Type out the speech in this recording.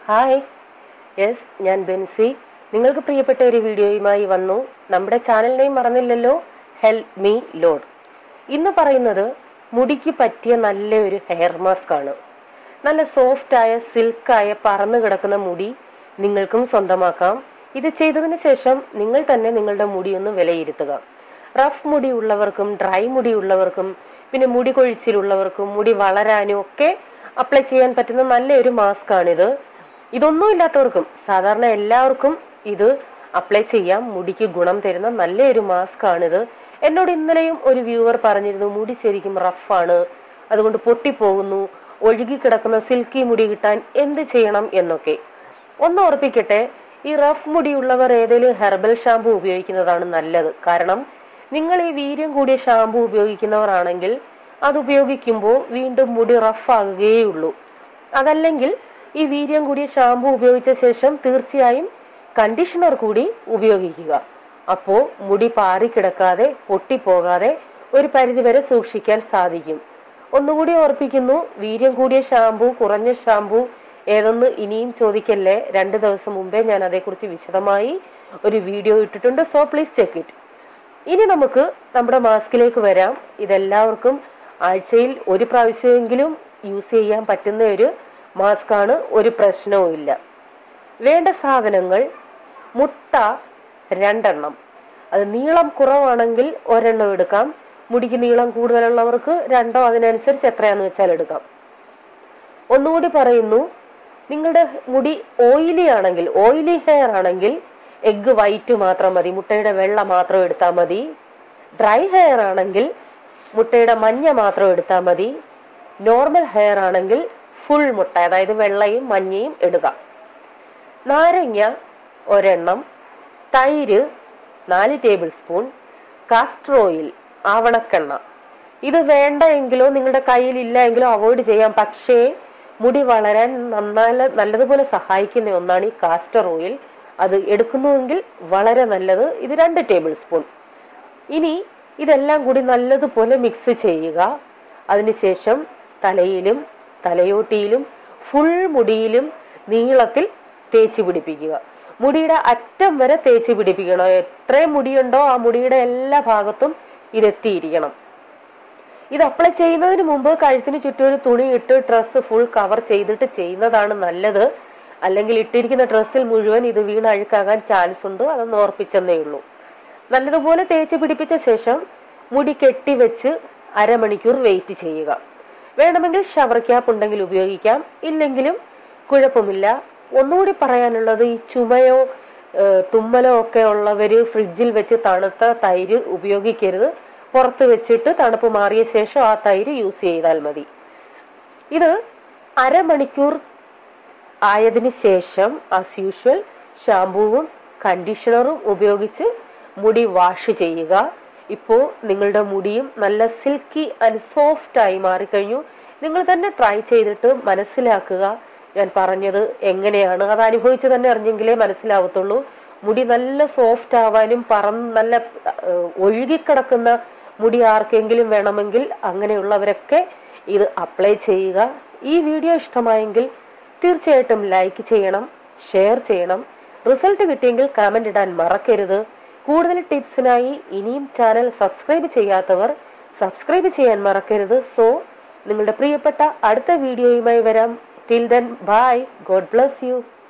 hi yes ഞാൻ ബെൻസി നിങ്ങൾക്ക് പ്രിയപ്പെട്ട ഒരു വീഡിയോയുമായി വന്നു നമ്മുടെ ചാനൽ നെയിം മറന്നില്ലല്ലോ ഹെൽപ് മീ ലോഡ് ഇന്ന് പറയുന്നത് മുടിക്ക് പറ്റിയ നല്ല ഒരു ഹെയർ മാസ്ക് ആണ് നല്ല സോഫ്റ്റ് ആയ സിൽക്കായ പറന്നു കിടക്കുന്ന മുടി നിങ്ങൾക്കും സ്വന്തമാക്കാം ഇത് ചെയ്തതിന് ശേഷം നിങ്ങൾ തന്നെ നിങ്ങളുടെ മുടി ഒന്ന് വിലയിരുത്തുക റഫ് മുടി ഉള്ളവർക്കും ഡ്രൈ മുടി ഉള്ളവർക്കും പിന്നെ മുടി കൊഴിച്ചിലുള്ളവർക്കും മുടി വളരാനും ഒക്കെ അപ്ലൈ ചെയ്യാൻ പറ്റുന്ന നല്ലൊരു മാസ്ക് ആണിത് ഇതൊന്നും ഇല്ലാത്തവർക്കും സാധാരണ എല്ലാവർക്കും ഇത് അപ്ലൈ ചെയ്യാം മുടിക്ക് ഗുണം തരുന്ന നല്ലൊരു മാസ്ക് ആണിത് എന്നോട് ഇന്നലെയും ഒരു വ്യൂവർ പറഞ്ഞിരുന്നു മുടി ശരിക്കും റഫാണ് അതുകൊണ്ട് പൊട്ടിപ്പോകുന്നു ഒഴുകി കിടക്കുന്ന സിൽക്കി മുടി കിട്ടാൻ എന്ത് ചെയ്യണം എന്നൊക്കെ ഒന്ന് ഓർപ്പിക്കട്ടെ ഈ റഫ് മുടിയുള്ളവർ ഏതെങ്കിലും ഹെർബൽ ഷാമ്പു ഉപയോഗിക്കുന്നതാണ് നല്ലത് കാരണം നിങ്ങൾ ഈ വീര്യം കൂടിയ ഷാമ്പു ഉപയോഗിക്കുന്നവരാണെങ്കിൽ അത് ഉപയോഗിക്കുമ്പോൾ വീണ്ടും മുടി റഫ് ആകുകയുള്ളൂ അതല്ലെങ്കിൽ ഈ വീര്യം കൂടിയ ഷാമ്പു ഉപയോഗിച്ച ശേഷം തീർച്ചയായും കണ്ടീഷണർ കൂടി ഉപയോഗിക്കുക അപ്പോൾ മുടി പാറിക്കിടക്കാതെ പൊട്ടിപ്പോകാതെ ഒരു പരിധിവരെ സൂക്ഷിക്കാൻ സാധിക്കും ഒന്നുകൂടി ഓർപ്പിക്കുന്നു വീര്യം കൂടിയ ഷാമ്പു കുറഞ്ഞ ഷാമ്പു ഏതൊന്ന് ഇനിയും ചോദിക്കല്ലേ രണ്ട് ദിവസം മുമ്പേ ഞാൻ അതേക്കുറിച്ച് വിശദമായി ഒരു വീഡിയോ ഇട്ടിട്ടുണ്ട് സോ പ്ലീസ് ചെക്ക് ഇറ്റ് ഇനി നമുക്ക് നമ്മുടെ മാസ്കിലേക്ക് വരാം ഇതെല്ലാവർക്കും ആഴ്ചയിൽ ഒരു പ്രാവശ്യമെങ്കിലും യൂസ് ചെയ്യാൻ പറ്റുന്ന ഒരു മാസ്ക് ആണ് ഒരു പ്രശ്നവും ഇല്ല വേണ്ട സാധനങ്ങൾ മുട്ട രണ്ടെണ്ണം അത് നീളം കുറവാണെങ്കിൽ ഒരെണ്ണം എടുക്കാം മുടിക്ക് നീളം കൂടുതലുള്ളവർക്ക് രണ്ടോ അതിനനുസരിച്ച് എത്രയാന്ന് വെച്ചാൽ എടുക്കാം ഒന്നുകൂടി പറയുന്നു നിങ്ങളുടെ മുടി ഓയിലി ആണെങ്കിൽ ഓയിലി ഹെയർ ആണെങ്കിൽ എഗ് വൈറ്റ് മാത്രം മതി മുട്ടയുടെ വെള്ള മാത്രം എടുത്താൽ മതി ഡ്രൈ ഹെയർ ആണെങ്കിൽ മുട്ടയുടെ മഞ്ഞ മാത്രം എടുത്താൽ മതി നോർമൽ ഹെയർ ആണെങ്കിൽ ഫുൾ മുട്ട അതായത് വെള്ളയും മഞ്ഞയും എടുക്കാം നാരങ്ങ ഒരെണ്ണം തൈര് നാല് ടേബിൾ സ്പൂൺ കാസ്റ്റർ ഓയിൽ ആവണക്കെണ്ണ ഇത് വേണ്ട എങ്കിലോ നിങ്ങളുടെ കയ്യിൽ ഇല്ല എങ്കിലോ അവോയ്ഡ് ചെയ്യാം പക്ഷേ മുടി വളരാൻ നന്നാല നല്ലതുപോലെ സഹായിക്കുന്ന ഒന്നാണ് ഈ കാസ്റ്റർ ഓയിൽ അത് എടുക്കുന്നുവെങ്കിൽ വളരെ നല്ലത് ഇത് രണ്ട് ടേബിൾ സ്പൂൺ ഇനി ഇതെല്ലാം കൂടി നല്ലതുപോലെ മിക്സ് ചെയ്യുക അതിനുശേഷം തലയിലും തലയോട്ടിയിലും ഫുൾ മുടിയിലും നീളത്തിൽ തേച്ച് പിടിപ്പിക്കുക മുടിയുടെ അറ്റം വരെ തേച്ച് പിടിപ്പിക്കണം എത്രയും മുടിയുണ്ടോ ആ മുടിയുടെ എല്ലാ ഭാഗത്തും ഇതെത്തിയിരിക്കണം ഇത് അപ്ലൈ ചെയ്യുന്നതിന് മുമ്പ് കഴുത്തിന് ചുറ്റും ഒരു തുണി ഇട്ട് ഡ്രസ്സ് ഫുൾ കവർ ചെയ്തിട്ട് ചെയ്യുന്നതാണ് നല്ലത് അല്ലെങ്കിൽ ഇട്ടിരിക്കുന്ന ഡ്രസ്സിൽ മുഴുവൻ ഇത് വീണ് അഴുക്കാകാൻ ചാൻസ് ഉണ്ട് അതൊന്ന് ഓർപ്പിച്ചെന്നേ ഉള്ളൂ നല്ലതുപോലെ തേച്ച് പിടിപ്പിച്ച ശേഷം മുടി കെട്ടിവെച്ച് അരമണിക്കൂർ വെയിറ്റ് ചെയ്യുക വേണമെങ്കിൽ ഷവർ ക്യാപ്പ് ഉണ്ടെങ്കിൽ ഉപയോഗിക്കാം ഇല്ലെങ്കിലും കുഴപ്പമില്ല ഒന്നുകൂടി പറയാനുള്ളത് ഈ ചുമയോ ഏഹ്, തുമ്മലോ ഒക്കെ ഉള്ളവര് ഫ്രിഡ്ജിൽ വെച്ച് തണുത്ത തൈര് ഉപയോഗിക്കരുത് പുറത്ത് വെച്ചിട്ട് തണുപ്പ് മാറിയ ശേഷം ആ തൈര് യൂസ് ചെയ്താൽ മതി ഇത് അരമണിക്കൂർ ആയതിനു ശേഷം ആസ് യൂഷ്വൽ ഷാമ്പൂവും കണ്ടീഷണറും ഉപയോഗിച്ച് മുടി വാഷ് ചെയ്യുക ഇപ്പോൾ നിങ്ങളുടെ മുടിയും നല്ല സിൽക്കി ആൻഡ് സോഫ്റ്റ് ആയി മാറിക്കഴിഞ്ഞു നിങ്ങൾ തന്നെ ട്രൈ ചെയ്തിട്ട് മനസ്സിലാക്കുക ഞാൻ പറഞ്ഞത് എങ്ങനെയാണ് അത് അനുഭവിച്ച് തന്നെ അറിഞ്ഞെങ്കിലേ മനസ്സിലാവത്തുള്ളൂ മുടി നല്ല സോഫ്റ്റ് ആവാനും പറന്ന് നല്ല ഏഹ്, ഒഴുകിക്കിടക്കുന്ന മുടി ആർക്കെങ്കിലും വേണമെങ്കിൽ അങ്ങനെയുള്ളവരൊക്കെ ഇത് അപ്ലൈ ചെയ്യുക ഈ വീഡിയോ ഇഷ്ടമായെങ്കിൽ തീർച്ചയായിട്ടും ലൈക്ക് ചെയ്യണം ഷെയർ ചെയ്യണം റിസൾട്ട് കിട്ടിയെങ്കിൽ കമന്റ് ഇടാൻ മറക്കരുത് കൂടുതൽ ടിപ്സിനായി ഇനിയും ചാനൽ സബ്സ്ക്രൈബ് ചെയ്യാത്തവർ സബ്സ്ക്രൈബ് ചെയ്യാൻ മറക്കരുത് സോ നിങ്ങളുടെ പ്രിയപ്പെട്ട അടുത്ത വീഡിയോയുമായി വരാം till then bye God bless U